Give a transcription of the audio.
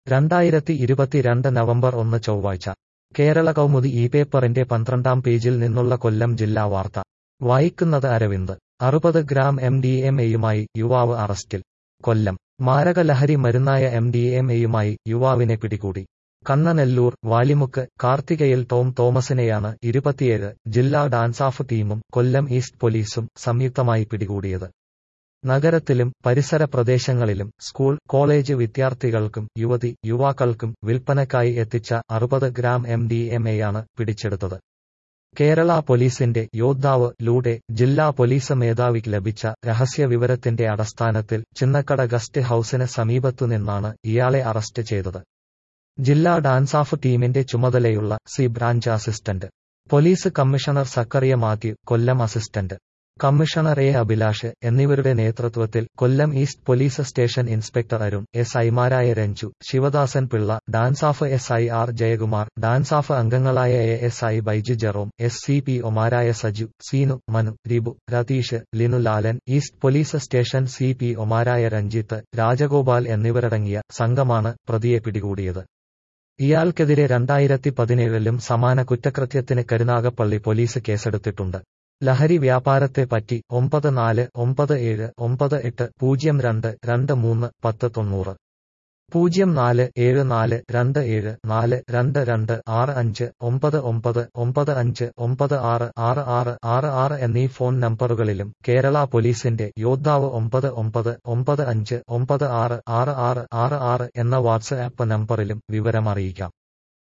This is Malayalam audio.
രണ്ടായിരത്തി ഇരുപത്തിരണ്ട് നവംബർ ഒന്ന് ചൊവ്വാഴ്ച കേരള കൗമുദി ഈ പേപ്പറിന്റെ പന്ത്രണ്ടാം പേജിൽ നിന്നുള്ള കൊല്ലം ജില്ലാ വാർത്ത വായിക്കുന്നത് അരവിന്ദ് അറുപത് ഗ്രാം എം ഡി എം എയുമായി യുവാവ് അറസ്റ്റിൽ കൊല്ലം മാരകലഹരി മരുന്നായ എം ഡി എം എയുമായി യുവാവിനെ പിടികൂടി കണ്ണനെല്ലൂർ വാലിമുക്ക് കാർത്തികയിൽ ടോം തോമസിനെയാണ് ഇരുപത്തിയേഴ് ജില്ലാ ഡാൻസാഫ് ടീമും കൊല്ലം ഈസ്റ്റ് പോലീസും സംയുക്തമായി പിടികൂടിയത് നഗരത്തിലും പരിസര പ്രദേശങ്ങളിലും സ്കൂൾ കോളേജ് വിദ്യാർത്ഥികൾക്കും യുവതി യുവാക്കൾക്കും വിൽപ്പനക്കായി എത്തിച്ച അറുപത് ഗ്രാം എം ഡി എം എയാണ് പിടിച്ചെടുത്തത് കേരള പോലീസിന്റെ യോദ്ധാവ് ലൂടെ ജില്ലാ പോലീസ് മേധാവിക്ക് ലഭിച്ച രഹസ്യ വിവരത്തിന്റെ അടിസ്ഥാനത്തിൽ ചിന്നക്കട ഗസ്റ്റ് ഹൌസിന് സമീപത്തുനിന്നാണ് ഇയാളെ അറസ്റ്റ് ചെയ്തത് ജില്ലാ ഡാൻസാഫ് ടീമിന്റെ ചുമതലയുള്ള C branch assistant police commissioner Zakariya Mathew Kollam assistant commissioner A Abhilash എന്നിവരുടെ നേതൃത്വത്തിൽ Kollam east police station inspector Arun S ഐമാരായ Ranju Sivadasan Pillai DANSAF S I R Jayakumar DANSAF അംഗങ്ങളായ A S I Baiju Jerome S C P ഒമാരായ Saju Seenu Manu Ribu Ratheesh Linu Lalan east police station C P ഒമാരായ രഞ്ജിത്ത് രാജഗോപാൽ എന്നിവരടങ്ങിയ സംഘമാണ് പ്രതിയെ പിടികൂടിയത് ഇയാൾക്കെതിരെ രണ്ടായിരത്തി പതിനേഴിലും സമാന കുറ്റകൃത്യത്തിന് കരുനാഗപ്പള്ളി പോലീസ് കേസെടുത്തിട്ടുണ്ട് ലഹരി വ്യാപാരത്തെ പറ്റി ഒമ്പത് നാല് ഒമ്പത് ഏഴ് ഒമ്പത് എട്ട് പൂജ്യം രണ്ട് രണ്ട് മൂന്ന് പത്ത് തൊണ്ണൂറ് പൂജ്യം നാല് ഏഴ് നാല് രണ്ട് ഏഴ് നാല് രണ്ട് രണ്ട് ആറ് അഞ്ച് ഒമ്പത് ഒമ്പത് ഒമ്പത് അഞ്ച് ഒമ്പത് ആറ് ആറ് ആറ് ആറ് ആറ് എന്നീ ഫോൺ നമ്പറുകളിലും കേരള പോലീസിന്റെ യോദ്ധാവ് ഒമ്പത് ഒമ്പത് ഒമ്പത് അഞ്ച് ഒമ്പത് ആറ് ആറ് ആറ് ആറ് ആറ് എന്ന വാട്സ്ആപ്പ് നമ്പറിലും വിവരമറിയിക്കാം